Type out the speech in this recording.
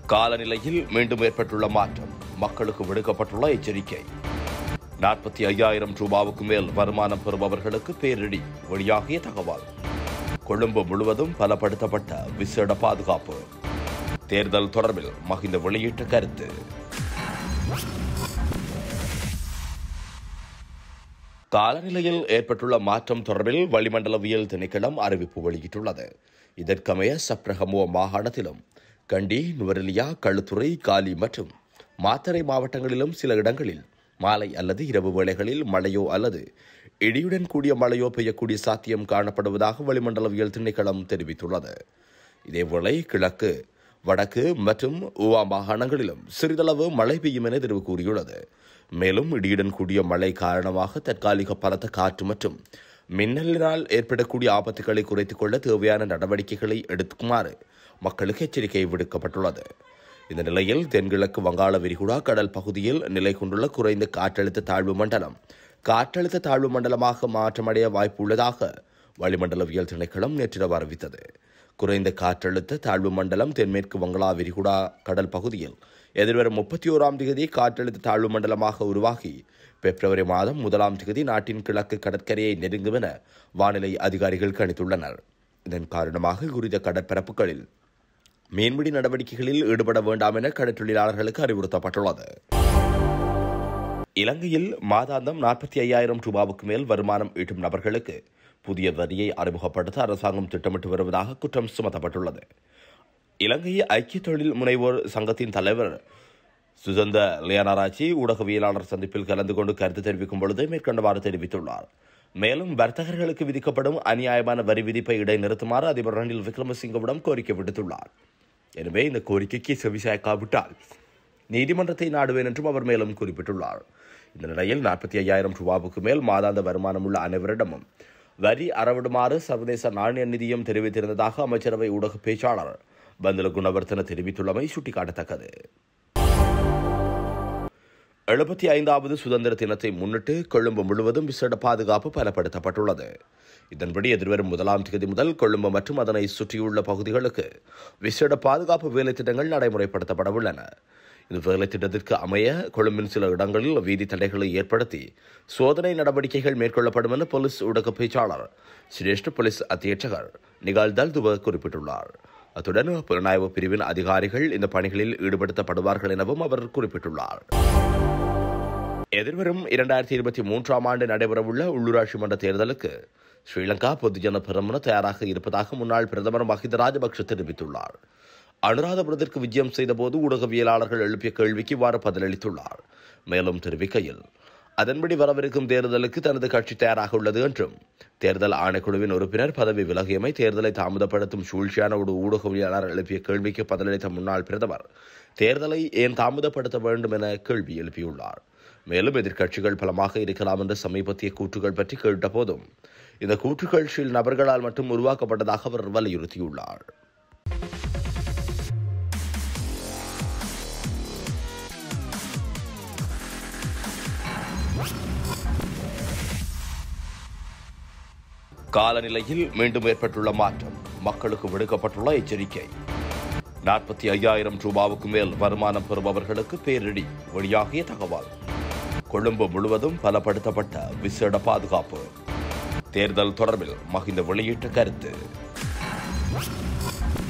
காலநிலையில் மீண்டும் ஏற்பட்டுள்ள மாற்றம் மக்களுக்கு விடுக்கப்பட்டுள்ள எச்சரிக்கை நாற்பத்தி ஐயாயிரம் ரூபாவுக்கு மேல் வருமானம் பெறுபவர்களுக்கு பேரிடி வெளியாகிய தகவல் கொழும்பு முழுவதும் பலப்படுத்தப்பட்ட விசேட பாதுகாப்பு தேர்தல் தொடர்பில் மகிந்த வெளியிட்ட கருத்து காலநிலையில் ஏற்பட்டுள்ள மாற்றம் தொடர்பில் வளிமண்டலவியல் திணைக்களம் அறிவிப்பு வெளியிட்டுள்ளது இதற்கமைய சப்ரகமோ மாகாணத்திலும் கண்டி நுவரெலியா களுத்துறை காலி மற்றும் மாத்தறை மாவட்டங்களிலும் சில இடங்களில் மாலை அல்லது இரவு வேளைகளில் மழையோ அல்லது இடியுடன் கூடிய மழையோ பெய்யக்கூடிய சாத்தியம் காணப்படுவதாக வளிமண்டலவியல் திணைக்களம் தெரிவித்துள்ளது இதேவேளை கிழக்கு வடக்கு மற்றும் ஊவா மாகாணங்களிலும் சிறிதளவு மழை பெய்யும் என தெரிவு கூறியுள்ளது மேலும் இடியுடன் கூடிய மழை காரணமாக தற்காலிக பலத்த காற்று மற்றும் மின்னலினால் ஏற்படக்கூடிய ஆபத்துகளை குறைத்துக் கொள்ள தேவையான நடவடிக்கைகளை எடுக்குமாறு மக்களுக்கு எச்சரிக்கை விடுக்கப்பட்டுள்ளது இந்த நிலையில் தென்கிழக்கு வங்காள விரிகுடா கடல் பகுதியில் நிலை கொண்டுள்ள குறைந்த காற்றழுத்த தாழ்வு மண்டலம் காற்றழுத்த தாழ்வு மண்டலமாக மாற்றமடைய வாய்ப்பு உள்ளதாக வளிமண்டலவியல் திணைக்களம் நேற்றிரவு அறிவித்தது குறைந்த காற்றழுத்த தாழ்வு மண்டலம் தென்மேற்கு வங்களா விரிகுடா கடல் பகுதியில் எதிர்வரும் முப்பத்தி ஓராம் தேதி காற்றழுத்த தாழ்வு மண்டலமாக உருவாகி பிப்ரவரி மாதம் முதலாம் தேதி நாட்டின் கிழக்கு கடற்கரையை நெருங்கும் என வானிலை அதிகாரிகள் கணித்துள்ளனர் இதன் காரணமாக குறித்த கடற்பரப்புகளில் மீன்பிடி நடவடிக்கைகளில் ஈடுபட வேண்டாம் என கடற்றொழிலாளர்களுக்கு அறிவுறுத்தப்பட்டுள்ளது இலங்கையில் மாதாந்தம் நாற்பத்தி ஐயாயிரம் ரூபாவுக்கு மேல் வருமானம் ஈட்டும் நபர்களுக்கு புதிய வரியை அறிமுகப்படுத்த அரசாங்கம் திட்டமிட்டு வருவதாக குற்றம் சுமத்தப்பட்டுள்ளது இலங்கை ஐக்கிய தொழில் முனைவோர் சங்கத்தின் தலைவர் சுகந்த லியனாராச்சி ஊடகவியலாளர் சந்திப்பில் கலந்து கொண்டு கருத்து தெரிவிக்கும் பொழுது மேற்கண்டவாறு தெரிவித்துள்ளார் மேலும் வர்த்தகர்களுக்கு விதிக்கப்படும் அநியாயமான வரி விதிப்பை இடைநிறுத்துமாறு அதிபர் ரணில் விக்ரமசிங்கவிடம் கோரிக்கை விடுத்துள்ளார் எனவே இந்த கோரிக்கைக்கு செவிசாய்க்காவிட்டால் நீதிமன்றத்தை நாடுவேன் என்றும் அவர் மேலும் குறிப்பிட்டுள்ளார் இந்த நிலையில் நாற்பத்தி ஐயாயிரம் ரூபாவுக்கு மேல் மாதாந்த வருமானம் உள்ள அனைவரிடமும் வரி அறவிடுமாறு சர்வதேச நாணய நிதியம் தெரிவித்திருந்ததாக அமைச்சரவை ஊடக பேச்சாளர் பந்தல குணவர்த்தன தெரிவித்துள்ளமை சுட்டிக்காட்டத்தக்கது எழுபத்தி ஐந்தாவது சுதந்திர தினத்தை முன்னிட்டு கொழும்பு முழுவதும் விசேட பாதுகாப்பு பலப்படுத்தப்பட்டுள்ளது இதன்படி எதிர்வரும் முதலாம் தேதி முதல் கொழும்பு மற்றும் அதனை சுற்றியுள்ள பகுதிகளுக்கு விசேட பாதுகாப்பு வேலை திட்டங்கள் நடைமுறைப்படுத்தப்பட உள்ளன இந்த வேலை திட்டத்திற்கு அமைய கொழும்பின் சில இடங்களில் வீதி தடைகளை ஏற்படுத்தி சோதனை நடவடிக்கைகள் மேற்கொள்ளப்படும் என போலீஸ் ஊடக பேச்சாளர் சிரேஷ்ட போலீஸ் அத்தியட்சகர் நிகால் தல்துவ குறிப்பிட்டுள்ளார் அத்துடன் புலனாய்வு பிரிவின் அதிகாரிகள் இந்த பணிகளில் ஈடுபடுத்தப்படுவார்கள் எனவும் அவர் குறிப்பிட்டுள்ளார் எதிர்வரும் இரண்டாயிரத்தி இருபத்தி மூன்றாம் ஆண்டு நடைபெறவுள்ள உள்ளூராட்சி மன்ற தேர்தலுக்கு ஸ்ரீலங்கா பொதுஜன பெரமுன தயாராக இருப்பதாக முன்னாள் பிரதமர் மஹிந்த ராஜபக்ஷ தெரிவித்துள்ளார் அனுராதபுரத்திற்கு விஜயம் செய்தபோது ஊடகவியலாளர்கள் எழுப்பிய கேள்விக்கு இவ்வாறு பதிலளித்துள்ளார் மேலும் தெரிவிக்கையில் அதன்படி வரவிருக்கும் தேர்தலுக்கு தனது கட்சி தயாராக உள்ளது என்றும் தேர்தல் ஆணைக்குழுவின் உறுப்பினர் பதவி விலகியமை தேர்தலை தாமதப்படுத்தும் சூழ்ச்சியான ஒரு ஊடகவியலாளர் எழுப்பிய கேள்விக்கு பதிலளித்த முன்னாள் பிரதமர் தேர்தலை ஏன் தாமதப்படுத்த வேண்டும் என கேள்வி எழுப்பியுள்ளார் மேலும் எதிர்க்கட்சிகள் பலமாக இருக்கலாம் என்ற சமீபத்திய கூற்றுகள் பற்றி கேட்டபோதும் இந்த கூற்றுகள் சில நபர்களால் மட்டும் உருவாக்கப்பட்டதாக அவர் வலியுறுத்தியுள்ளார் காலநிலையில் மீண்டும் ஏற்பட்டுள்ள மாற்றம் மக்களுக்கு விடுக்கப்பட்டுள்ள எச்சரிக்கை நாற்பத்தி ஐயாயிரம் ரூபாவுக்கு மேல் வருமானம் பெறுபவர்களுக்கு பேரிடி வெளியாகிய தகவல் கொழும்பு முழுவதும் பலப்படுத்தப்பட்ட விசேட பாதுகாப்பு தேர்தல் தொடர்பில் மகிந்த வெளியிட்ட கருத்து